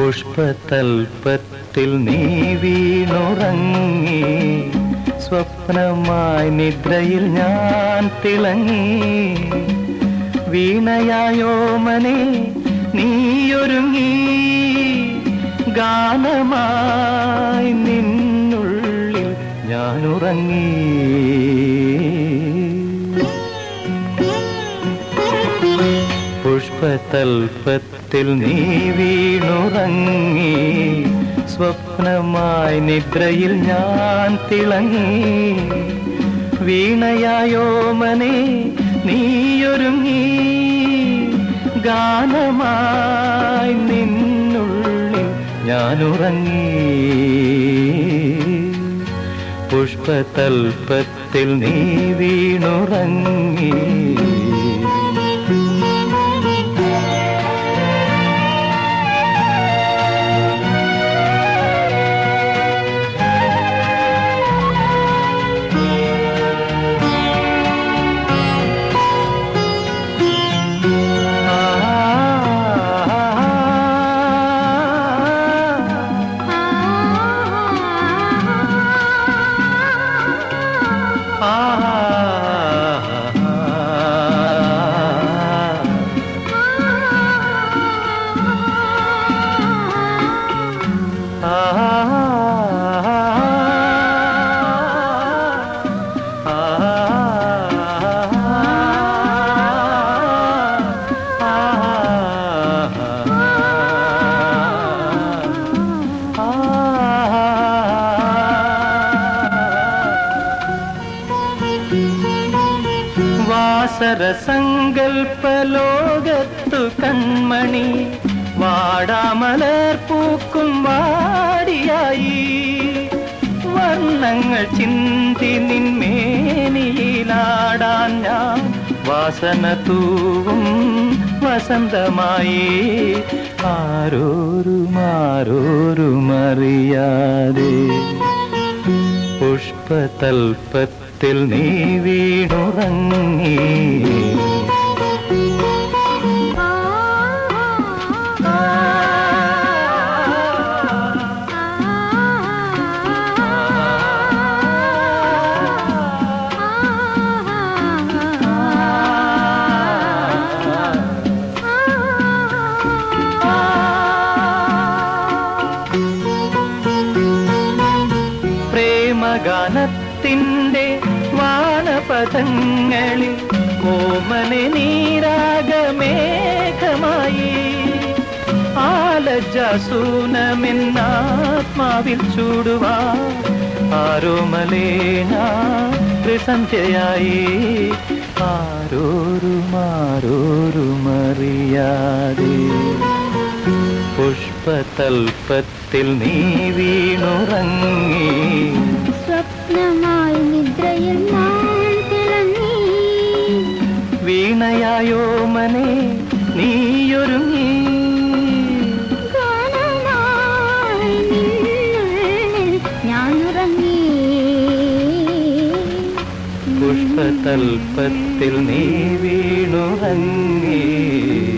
പുഷ്പതൽപ്പത്തിൽ നീ വീണുറങ്ങി സ്വപ്നമായി നിദ്രയിൽ ഞാൻ തിളങ്ങി വീണയായോ മനെ നീയൊരുങ്ങി ഗാനമായി നിന്നുള്ളിൽ ഞാനുറങ്ങി പുഷ്പതൽപ്പത്തിൽ നീ വീണുറങ്ങി സ്വപ്നമായി നിദ്രയിൽ ഞാൻ തിളങ്ങി വീണയായോ മനെ നീയൊരുങ്ങി ഗാനമായി നിന്നുള്ളിൽ ഞാനുറങ്ങി പുഷ്പതൽപ്പത്തിൽ നീ വീണുറങ്ങി വാസര സങ്കൽപ്പ ലോകത്തു കൺമണി വാടാമലർ പൂക്കും വാടിയായി വർണ്ണങ്ങൾ ചിന്തി നിന്മേനിയിലാടാൻ ഞാൻ വാസന തൂവും വസന്തമായി ആരോരും ആരോരും അറിയാതെ പുഷ്പതൽപ്പത്തിൽ നീ വീണുറങ്ങി പ്രേമഗാനത്തിൻ്റെ വാനപഥങ്ങളിൽ കോമനെ നീരാഗമേഘമായി ആലജാസൂനമെന്നാത്മാവിൽ ചൂടുവാ ആരോമലേന ത്രിസന്ധ്യയായി ആരോരും ആരോരുമറിയാതെ പുഷ്പതൽപ്പത്തിൽ നീ വീണുറങ്ങി സ്വപ്നമായി നിദ്രയിൽ ഞാൻ തിളങ്ങി വീണയായോ മനെ നീയൊരുങ്ങി ഗാനമായി നിന്നുള്ളിൽ ഞാൻ ഉറങ്ങി പുഷ്പതൽപ്പത്തിൽ നീ വീണുറങ്ങി